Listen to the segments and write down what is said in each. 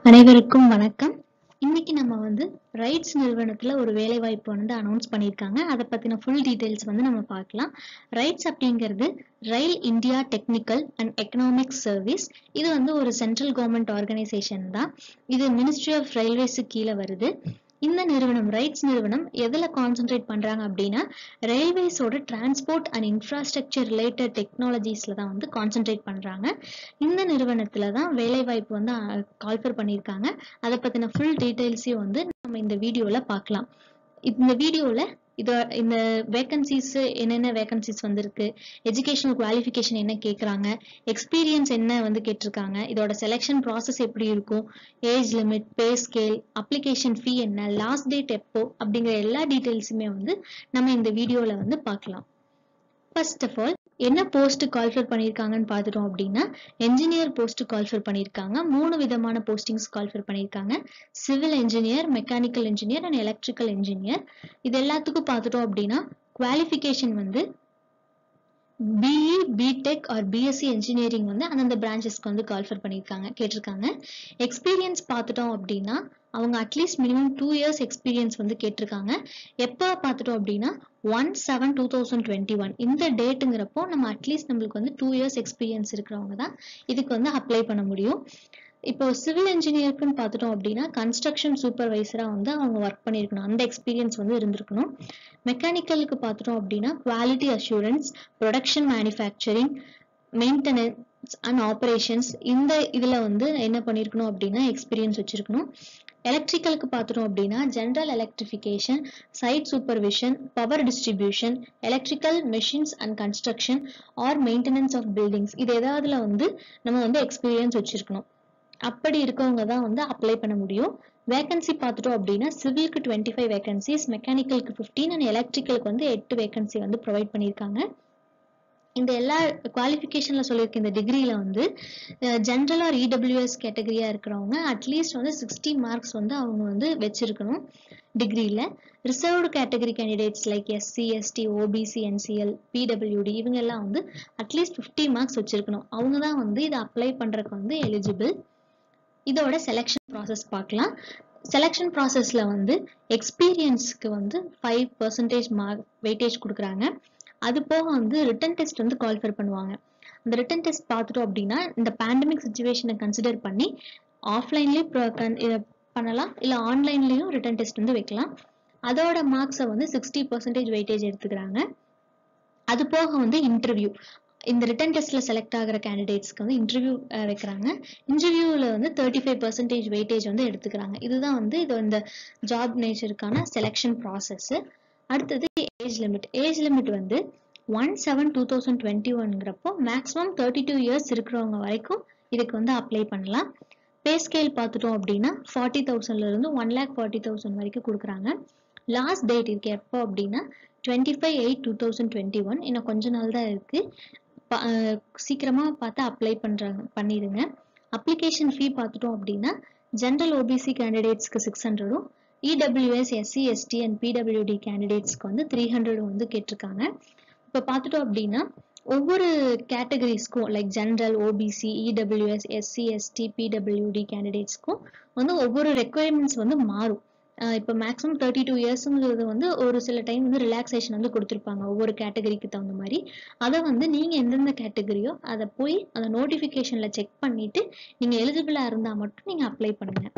அனைவருக்கும் வணக்கம் இன்னைக்கு நம்ம வந்து ரைட்ஸ் நிறுவனத்துல ஒரு வேலை வாய்ப்பு வந்து அனௌன்ஸ் பண்ணியிருக்காங்க அதை பத்தின ஃபுல் டீடைல்ஸ் வந்து நம்ம பார்க்கலாம் ரைட்ஸ் அப்படிங்கிறது Rail India Technical and Economic Service இது வந்து ஒரு சென்ட்ரல் கவர்மெண்ட் ஆர்கனைசேஷன் தான் இது மினிஸ்ட்ரி ஆஃப் ரயில்வேஸு கீழே வருது இந்த நிறுவனம் ரைட்ஸ் நிறுவனம் எதுல கான்சென்ட்ரேட் பண்றாங்க அப்படின்னா ரயில்வேஸோட டிரான்ஸ்போர்ட் அண்ட் இன்ஃப்ராஸ்ட்ரக்சர் ரிலேட்டட் டெக்னாலஜிஸ்ல தான் வந்து கான்சென்ட்ரேட் பண்றாங்க இந்த நிறுவனத்துல தான் வேலை வாய்ப்பு வந்து கால்ஃபர் பண்ணியிருக்காங்க அதை பத்தின ஃபுல் டீடைல்ஸையும் வந்து நம்ம இந்த வீடியோல பார்க்கலாம் இந்த வீடியோல இது இந்த வேகன்சிஸ் என்னென்ன வேகன்சிஸ் வந்திருக்கு எஜுகேஷனல் குவாலிஃபிகேஷன் என்ன கேட்குறாங்க எக்ஸ்பீரியன்ஸ் என்ன வந்து கேட்டிருக்காங்க இதோட செலெக்ஷன் ப்ராசஸ் எப்படி இருக்கும் age limit pay scale application fee என்ன லாஸ்ட் டேட் எப்போ அப்படிங்கிற எல்லா டீட்டெயில்ஸுமே வந்து நம்ம இந்த வீடியோவில் வந்து பார்க்கலாம் ஃபர்ஸ்ட் ஆஃப் ஆல் என்ன போஸ்ட் கால்ஃபர் பண்ணியிருக்காங்கன்னு பார்த்துட்டோம் அப்படின்னா என்ஜினியர் போஸ்ட் கால்ஃபர் பண்ணியிருக்காங்க மூணு விதமான போஸ்டிங்ஸ் கால்ஃபர் பண்ணியிருக்காங்க civil engineer mechanical engineer and electrical engineer இது எல்லாத்துக்கும் பார்த்துட்டோம் அப்படின்னா குவாலிஃபிகேஷன் வந்து BE B Tech or B Sc engineering வந்து அந்தந்த பிரான்ச்சஸ்க்கு வந்து கால்ஃபர் பண்ணியிருக்காங்க கேட்டிருக்காங்க எக்ஸ்பீரியன்ஸ் பார்த்துட்டோம் அப்படின்னா அவங்க at least minimum two years experience வந்து கேட்டிருக்காங்க எப்போ பார்த்துட்டோம் அப்படின்னா one seven two thousand twenty one இந்த டேட்டுங்கிறப்போ நம்ம அட்லீஸ்ட் நம்மளுக்கு வந்து டூ இயர்ஸ் எக்ஸ்பீரியன்ஸ் இருக்கிறவங்க தான் இதுக்கு வந்து அப்ளை பண்ண முடியும் இப்போ சிவில் இன்ஜினியருக்குன்னு பார்த்துட்டோம் அப்படின்னா கன்ஸ்ட்ரக்ஷன் சூப்பர்வைசராக வந்து அவங்க ஒர்க் பண்ணியிருக்கணும் அந்த எக்ஸ்பீரியன்ஸ் வந்து இருந்திருக்கணும் மெக்கானிக்கலுக்கு பார்த்துட்டோம் அப்படின்னா quality assurance production manufacturing maintenance and operations இந்த இதில் வந்து என்ன பண்ணியிருக்கணும் அப்படின்னா எக்ஸ்பீரியன்ஸ் வச்சிருக்கணும் எலக்ட்ரிக்கலுக்கு பார்த்துட்டோம் அப்படின்னா general electrification site supervision power distribution electrical machines and construction or maintenance of buildings இது எதாவதுல வந்து நம்ம வந்து எக்ஸ்பீரியன்ஸ் வச்சிருக்கணும் அப்படி இருக்கவங்க தான் வந்து அப்ளை பண்ண முடியும் வேகன்சி பார்த்துட்டோம் அப்படின்னா சிவிலுக்கு டுவெண்ட்டி ஃபைவ் வேகன்சிஸ் மெக்கானிக்கலுக்கு ஃபிஃப்டீன் அண்ட் எலக்ட்ரிக்கலுக்கு வந்து எட்டு வேகன்சி வந்து ப்ரொவைட் பண்ணியிருக்காங்க இந்த எல்லா குவாலிஃபிகேஷன்ல சொல்லியிருக்க இந்த டிகிரியில வந்து ஜென்ரல் ஆர் இடபிள்யூஎஸ் கேட்டகரியா இருக்கிறவங்க அட்லீஸ்ட் வந்து சிக்ஸ்டி மார்க்ஸ் வந்து அவங்க வந்து வச்சிருக்கணும் டிகிரியில reserved category candidates like SC ST OBC NCL PWD இவங்க எல்லாம் வந்து அட்லீஸ்ட் ஃபிஃப்டி மார்க்ஸ் வச்சிருக்கணும் அவங்க தான் வந்து இதை அப்ளை பண்றதுக்கு வந்து எலிஜிபிள் இதோட செலெக்ஷன் ப்ராசஸ் பார்க்கலாம் செலெக்ஷன் ப்ராசஸ்ல வந்து எக்ஸ்பீரியன்ஸ்க்கு வந்து ஃபைவ் பர்சன்டேஜ் மார்க் வெயிட்டேஜ் கொடுக்குறாங்க அது போக வந்து ரிட்டன் டெஸ்ட் வந்து குவாலிஃபை பண்ணுவாங்க அந்த ரிட்டன் டெஸ்ட் பார்த்துட்டோம் அப்படின்னா இந்த பேண்டமிக் சுச்சுவேஷனை கன்சிடர் பண்ணி ஆஃப்லைன்லேயும் பண்ணலாம் இல்லை ஆன்லைன்லேயும் ரிட்டன் டெஸ்ட் வந்து வைக்கலாம் அதோட மார்க்ஸை வந்து சிக்ஸ்டி பர்சன்டேஜ் வெயிட்டேஜ் எடுத்துக்கிறாங்க அது போக வந்து இன்டர்வியூ இந்த ரிட்டன் டெஸ்ட்ல செலக்ட் ஆகிற கேண்டிடேட்ஸ்க்கு வந்து இன்டர்வியூ வைக்கிறாங்க இன்டர்வியூவில் வந்து தேர்ட்டி ஃபைவ் பர்சன்டேஜ் வெயிட்டேஜ் வந்து எடுத்துக்கிறாங்க இதுதான் வந்து இது இந்த ஜாப் நேச்சருக்கான செலெக்ஷன் ப்ராசஸ் அடுத்தது ஏஜ் லிமிட் ஏஜ் லிமிட் வந்து one seven two thousand twenty ஒன்ங்கிறப்போ மேக்ஸிமம் தேர்ட்டி டூ இயர்ஸ் இருக்கிறவங்க வரைக்கும் இதுக்கு வந்து அப்ளை பண்ணலாம் பே ஸ்கேல் பார்த்துட்டோம் அப்படின்னா ஃபார்ட்டி தௌசண்ட்ல இருந்து ஒன் லேக் ஃபார்ட்டி தௌசண்ட் வரைக்கும் கொடுக்குறாங்க லாஸ்ட் டேட் இருக்கு எப்போ அப்படின்னா twenty five eight two thousand twenty one இன்னும் கொஞ்ச நாள் தான் இருக்கு சீக்கிரமா பார்த்து அப்ளை பண்றாங்க பண்ணிடுங்க அப்ளிகேஷன் ஃபீ பார்த்துட்டோம் அப்படின்னா ஜென்ரல் ஓபிசி கேண்டிடேட்ஸ்க்கு சிக்ஸ் ஹண்ட்ரடும் EWS SC ST and PWD கேண்டிடேட்ஸ்க்கு வந்து த்ரீ ஹண்ட்ரட் வந்து கேட்டிருக்காங்க இப்போ பார்த்துட்டோம் அப்படின்னா ஒவ்வொரு கேட்டகரிஸ்க்கும் like general OBC EWS SC ST PWD கேண்டிடேட்ஸ்க்கும் வந்து ஒவ்வொரு ரெக்குயர்மெண்ட்ஸ் வந்து மாறும் இப்போ மேக்ஸிமம் தேர்ட்டி டூ இயர்ஸுங்கிறது வந்து ஒரு சில டைம் வந்து ரிலாக்ஸேஷன் வந்து கொடுத்துருப்பாங்க ஒவ்வொரு கேட்டகரிக்கு தகுந்த மாதிரி அதை வந்து நீங்கள் எந்தெந்த கேட்டகரியோ அதை போய் அந்த நோட்டிஃபிகேஷனில் செக் பண்ணிவிட்டு நீங்கள் எலிஜிபிளாக இருந்தால் மட்டும் நீங்கள் அப்ளை பண்ணுங்கள்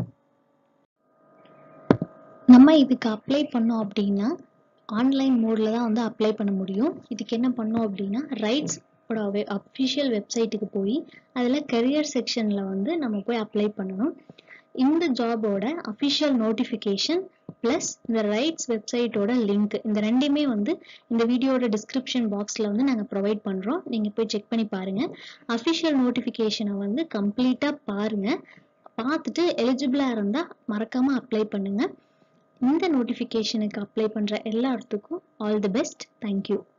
நம்ம இதுக்கு அப்ளை பண்ணோம் அப்படின்னா ஆன்லைன் மோடில் தான் வந்து அப்ளை பண்ண முடியும் இதுக்கு என்ன பண்ணோம் அப்படின்னா ரைட்ஸ் அஃபிஷியல் வெப்சைட்டுக்கு போய் அதில் கரியர் செக்ஷனில் வந்து நம்ம போய் அப்ளை பண்ணணும் இந்த ஜாபோட அஃபிஷியல் நோட்டிஃபிகேஷன் ப்ளஸ் இந்த ரைட்ஸ் வெப்சைட்டோட லிங்க் இந்த ரெண்டையுமே வந்து இந்த வீடியோட டிஸ்கிரிப்ஷன் பாக்ஸில் வந்து நாங்கள் ப்ரொவைட் பண்ணுறோம் நீங்கள் போய் செக் பண்ணி பாருங்கள் அஃபிஷியல் நோட்டிஃபிகேஷனை வந்து கம்ப்ளீட்டாக பாருங்கள் பார்த்துட்டு எலிஜிபிளாக இருந்தால் மறக்காமல் அப்ளை பண்ணுங்கள் இந்த நோட்டிஃபிகேஷனுக்கு அப்ளை பண்ணுற எல்லா இடத்துக்கும் ஆல் தி பெஸ்ட் தேங்க்யூ